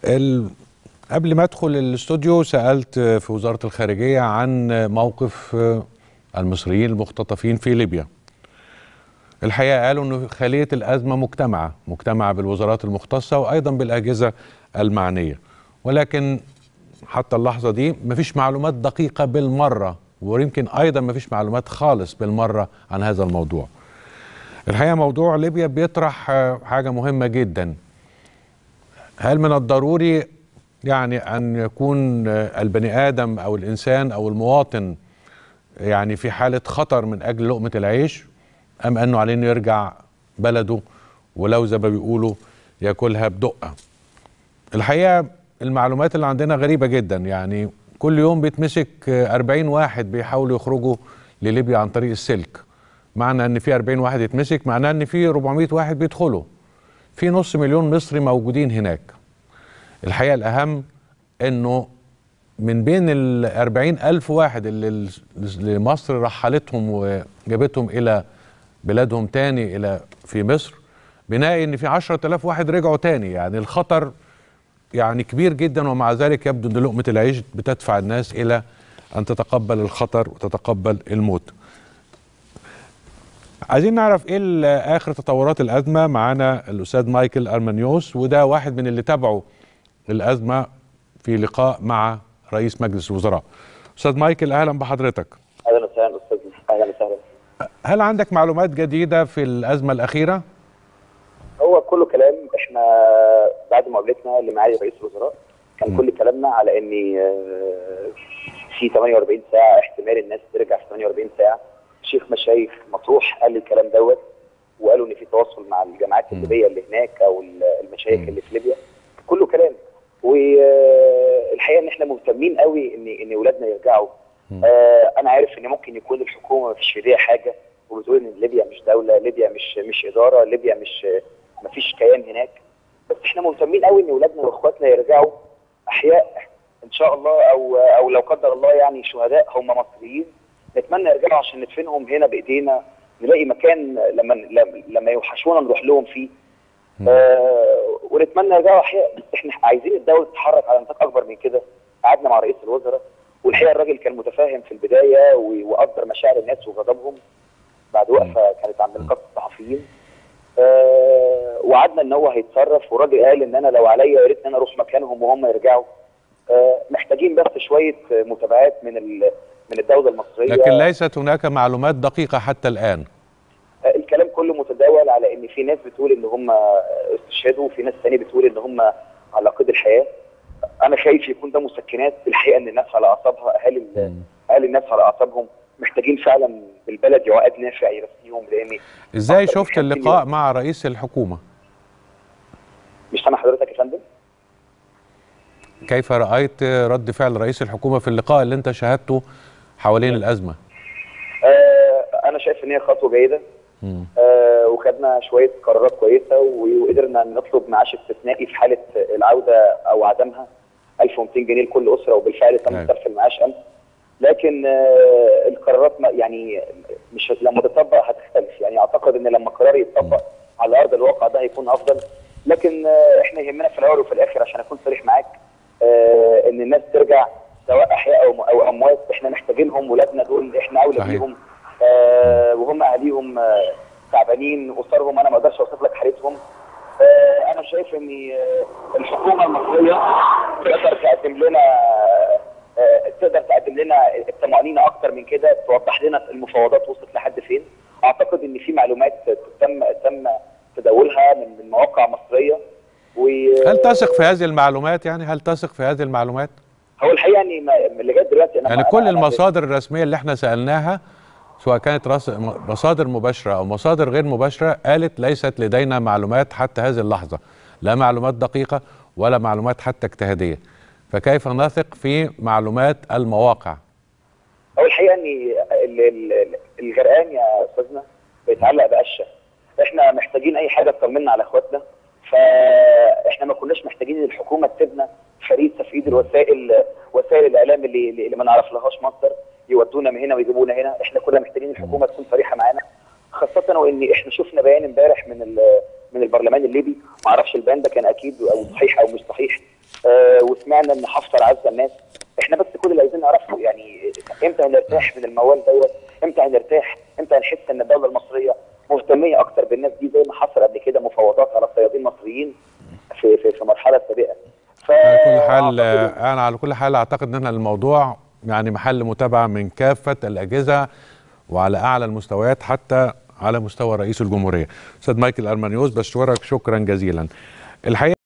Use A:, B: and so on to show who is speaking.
A: ال... قبل ما ادخل الاستوديو سالت في وزاره الخارجيه عن موقف المصريين المختطفين في ليبيا. الحقيقه قالوا ان خليه الازمه مجتمعه، مجتمعه بالوزارات المختصه وايضا بالاجهزه المعنيه. ولكن حتى اللحظه دي مفيش معلومات دقيقه بالمره ويمكن ايضا مفيش معلومات خالص بالمره عن هذا الموضوع. الحقيقه موضوع ليبيا بيطرح حاجه مهمه جدا. هل من الضروري يعني ان يكون البني ادم او الانسان او المواطن يعني في حاله خطر من اجل لقمه العيش ام انه عليه انه يرجع بلده ولو زي ما بيقولوا ياكلها بدقه. الحقيقه المعلومات اللي عندنا غريبه جدا يعني كل يوم بيتمسك 40 واحد بيحاولوا يخرجوا لليبيا عن طريق السلك. معنى ان في 40 واحد يتمسك معناه ان في 400 واحد بيدخلوا. في نص مليون مصري موجودين هناك. الحقيقه الاهم انه من بين ال 40 ألف واحد اللي اللي مصر رحلتهم وجابتهم إلى بلادهم تاني إلى في مصر بنلاقي إن في 10000 واحد رجعوا تاني يعني الخطر يعني كبير جدا ومع ذلك يبدو أن لقمة العيش بتدفع الناس إلى أن تتقبل الخطر وتتقبل الموت عايزين نعرف ايه اخر تطورات الازمه معانا الاستاذ مايكل ارمانيوس وده واحد من اللي تابعوا الازمه في لقاء مع رئيس مجلس الوزراء. استاذ مايكل اهلا بحضرتك.
B: اهلا وسهلا استاذ اهلا وسهلا.
A: هل عندك معلومات جديده في الازمه الاخيره؟
B: هو كله كلام احنا بعد مقابلتنا اللي معالي رئيس الوزراء كان م. كل كلامنا على ان في 48 ساعه احتمال الناس ترجع في 48 ساعه. شيخ مشايخ مطروح قال الكلام دوت وقالوا ان في تواصل مع الجامعات الليبيه اللي هناك او المشايخ اللي في ليبيا كله كلام والحقيقه ان احنا مهتمين قوي ان ان اولادنا يرجعوا آه انا عارف ان ممكن يكون الحكومه ما فيش في ايديها حاجه وبتقول ان ليبيا مش دوله ليبيا مش مش اداره ليبيا مش ما فيش كيان هناك بس احنا مهتمين قوي ان اولادنا واخواتنا يرجعوا احياء ان شاء الله او او لو قدر الله يعني شهداء هم مصريين نتمنى يرجعوا عشان ندفنهم هنا بايدينا نلاقي مكان لما لما يوحشونا نروح لهم فيه آه ونتمنى يرجعوا احياء بس احنا عايزين الدوله تتحرك على نطاق اكبر من كده قعدنا مع رئيس الوزراء والحقيقه الراجل كان متفاهم في البدايه وقدر مشاعر الناس وغضبهم بعد وقفه كانت عند نقابه الصحفيين آه وعدنا ان هو هيتصرف والراجل قال ان انا لو عليا يا ريت ان انا اروح مكانهم وهم يرجعوا آه محتاجين بس شويه متابعات من من الدوله المصريه
A: لكن ليست هناك معلومات دقيقه حتى الان
B: الكلام كله متداول على ان في ناس بتقول ان هم استشهدوا وفي ناس ثانيه بتقول ان هم على قيد الحياه انا خايف يكون ده مسكنات الحقيقه ان الناس على اعصابها اهالي اهالي الناس على اعصابهم محتاجين فعلا بالبلد عقد نافع يرسيهم لان
A: ازاي شفت اللقاء مع رئيس الحكومه؟
B: مش سامع حضرتك يا فندم؟
A: كيف رايت رد فعل رئيس الحكومه في اللقاء اللي انت شاهدته حوالين الازمه؟
B: آه انا شايف ان هي خطوه جيده آه وخدنا شويه قرارات كويسه وقدرنا نطلب معاش استثنائي في حاله العوده او عدمها 1200 جنيه لكل اسره وبالفعل تم صرف المعاش امس لكن آه القرارات يعني مش لما تطبق هتختلف يعني اعتقد ان لما القرار يتطبق على ارض الواقع ده هيكون افضل لكن آه احنا يهمنا في الاول وفي الاخر عشان اكون صريح معاك آه ان الناس ترجع سواء احياء او او اموات احنا محتاجينهم ولادنا دول احنا اولى بيهم آه وهم اهاليهم آه تعبانين اسرهم انا ما اقدرش اوصف لك حالتهم آه انا شايف ان الحكومه المصريه تقدر تقدم لنا تقدر تقدم لنا الطمانينه اكتر من كده توضح لنا المفاوضات وصلت لحد فين اعتقد ان في معلومات تم تم تداولها من من مواقع مصريه
A: و هل تثق في هذه المعلومات يعني هل تثق في هذه المعلومات
B: هو الحقيقه ان لغايه دلوقتي
A: انا يعني كل المصادر الرسميه اللي احنا سالناها سواء كانت رس... مصادر مباشره او مصادر غير مباشره قالت ليست لدينا معلومات حتى هذه اللحظه لا معلومات دقيقه ولا معلومات حتى اجتهاديه فكيف نثق في معلومات المواقع
B: هو الحقيقه ان الغرقان يا استاذنا بيتعلق بقشه احنا محتاجين اي حاجه تطمنا على اخواتنا فاحنا ما كناش محتاجين الحكومه تسيبنا فريسه في ايد الوسائل وسائل الاعلام اللي اللي ما نعرف لهاش مصدر يودونا من هنا ويجيبونا هنا احنا كنا محتاجين الحكومه تكون صريحه معانا خاصه وان احنا شفنا بيان امبارح من من البرلمان الليبي ما اعرفش البيان ده كان اكيد او صحيح او مش صحيح آه وسمعنا ان حفصه عزه الناس احنا بس كل اللي عايزين نعرفه يعني امتى هنرتاح من الموال دوت امتى هنرتاح امتى هنحس ان الدوله المصريه مهتميه اكتر بالناس دي زي ما حصل قبل كده مفاوضات على صيادين مصريين في في, في مرحله سابقه ف
A: على كل حال آه، انا على كل حال اعتقد ان الموضوع يعني محل متابعه من كافه الاجهزه وعلى اعلى المستويات حتى على مستوى رئيس الجمهوريه استاذ مايكل ارمانيوس بشكرك شكرا جزيلا الحقيقه